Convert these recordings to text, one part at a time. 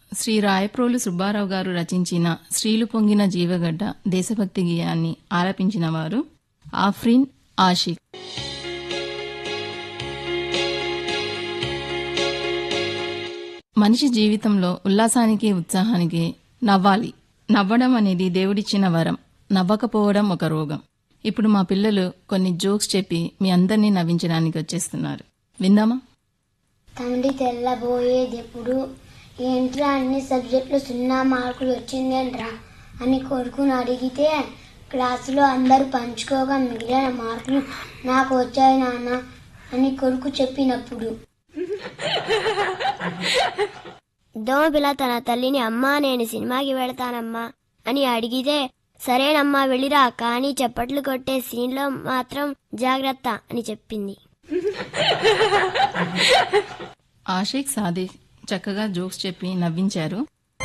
శ్రీ రాయప్రోలు సుబ్బారావు గారు రచించిన శ్రీలు పొంగిన జీవగడ్డ దేశభక్తి గేయాన్ని ఆలపించిన వారు ఆఫ్రిన్ ఆషిక్ మనిషి జీవితంలో ఉల్లాసానికి ఉత్సాహానికి నవ్వాలి నవ్వడం అనేది దేవుడిచ్చిన వరం నవ్వకపోవడం ఒక రోగం ఇప్పుడు మా పిల్లలు కొన్ని జోక్స్ చెప్పి మీ అందరినీ నవ్వించడానికి వచ్చేస్తున్నారు విందామా తండ్రి తెల్లబోయేదెప్పుడు ఏంట్రా అన్ని సబ్జెక్టులు సున్నా మార్కులు వచ్చిందేంట్రా అని కొడుకుని అడిగితే క్లాసులో అందరూ పంచుకోగా మిగిలిన మార్కులు నాకు వచ్చాయి నాన్న అని కొడుకు చెప్పినప్పుడు దోమపిల్ల తన తల్లిని అమ్మా నేను సినిమాకి వెళతానమ్మా అని అడిగితే సరేనమ్మా వెళ్ళిరా కానీ చప్పట్లు కొట్టే సీన్లో మాత్రం జాగ్రత్త అని చెప్పింది ఆషిక్ సాదిక్ చక్కగా జోక్స్ చెప్పి నవ్వించారు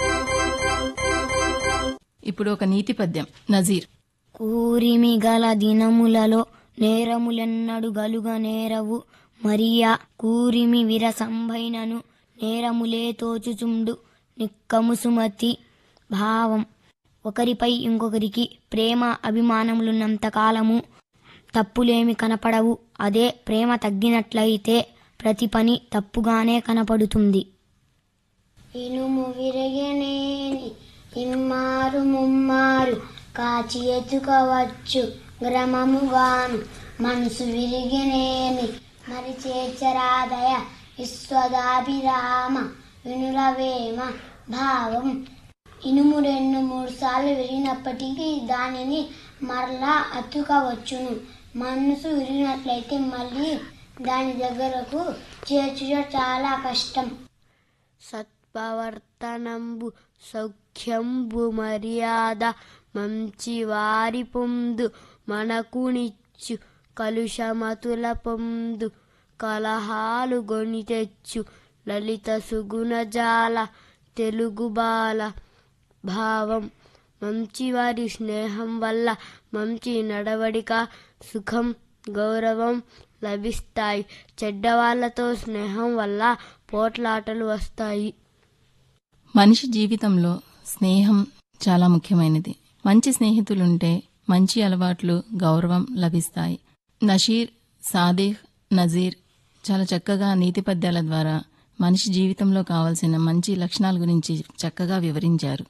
ఇప్పుడు ఒక నీతి పద్యం నజీర్ కూరిమి గల దినములలో నేరములెన్నడు గలుగ నేరవు మరియా కూరిమి విరసంభైనను నేరములే తోచుచుండు నిక్కము సుమతి భావం ఒకరిపై ఇంకొకరికి ప్రేమ అభిమానములున్నంత కాలము తప్పులేమి కనపడవు అదే ప్రేమ తగ్గినట్లయితే ప్రతి పని తప్పుగానే కనపడుతుంది ఇనుము విరగనేని ఇమ్మారు ముమ్మారు కాచి ఎత్తుకోవచ్చు గ్రమముగాను మనసు విరిగినేని మరి చేర్చరాదయ విశ్వదాభిరామ వినురవేమ భావం ఇనుము రెండు మూడు సార్లు విరిగినప్పటికీ దానిని మరలా అతుకవచ్చును మనసు విరిగినట్లయితే మళ్ళీ దాని దగ్గరకు చేర్చుట చాలా కష్టం సత్ప్రవర్తనంబు సౌఖ్యంబు మర్యాద మంచి వారి పొందు మనకునిచ్చు కలుషమతుల పొందు కలహాలు గొని తెచ్చు లలిత సుగుణజాల తెలుగు బాల భావం మంచివారి స్నేహం వల్ల మంచి నడవడిక సుఖం గౌరవం లభిస్తాయి చెడ్డవాళ్లతో స్నేహం వల్ల పోట్లాటలు వస్తాయి మనిషి జీవితంలో స్నేహం చాలా ముఖ్యమైనది మంచి స్నేహితులుంటే మంచి అలవాట్లు గౌరవం లభిస్తాయి నషీర్ సాదిక్ నజీర్ చాలా చక్కగా నీతి పద్యాల ద్వారా మనిషి జీవితంలో కావలసిన మంచి లక్షణాల గురించి చక్కగా వివరించారు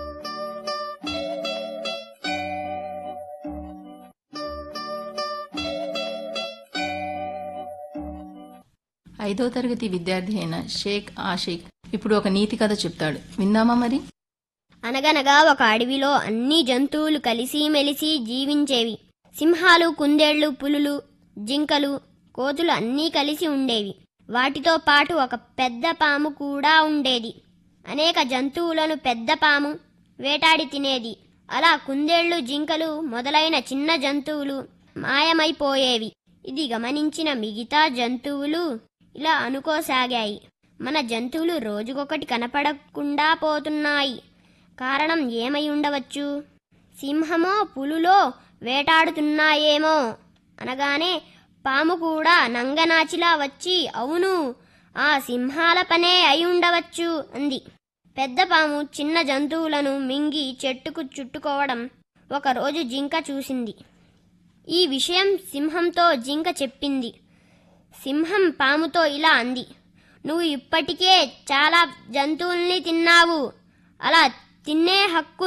ఐదో తరగతి విద్యార్థి అయిన షేక్ ఆషిక్ ఇప్పుడు ఒక నీతి కథ చెప్తాడు విందామా మరి అనగనగా ఒక అడవిలో అన్ని జంతువులు కలిసిమెలిసి జీవించేవి సింహాలు కుందేళ్లు పులులు జింకలు కోతులు అన్నీ కలిసి ఉండేవి వాటితో పాటు ఒక పెద్ద పాము కూడా ఉండేది అనేక జంతువులను పెద్ద పాము వేటాడి తినేది అలా కుందేళ్లు జింకలు మొదలైన చిన్న జంతువులు మాయమైపోయేవి ఇది గమనించిన మిగతా జంతువులు ఇలా అనుకోసాగాయి మన జంతువులు రోజుకొకటి కనపడకుండా పోతున్నాయి కారణం ఏమై ఉండవచ్చు సింహమో పులులో వేటాడుతున్నాయేమో అనగానే పాము కూడా నంగనాచిలా వచ్చి అవును ఆ సింహాల పనే అయి ఉండవచ్చు అంది పెద్ద పాము చిన్న జంతువులను మింగి చెట్టుకు చుట్టుకోవడం ఒకరోజు జింక చూసింది ఈ విషయం సింహంతో జింక చెప్పింది సింహం పాముతో ఇలా అంది నువ్వు ఇప్పటికే చాలా జంతువుల్ని తిన్నావు అలా తినే హక్కు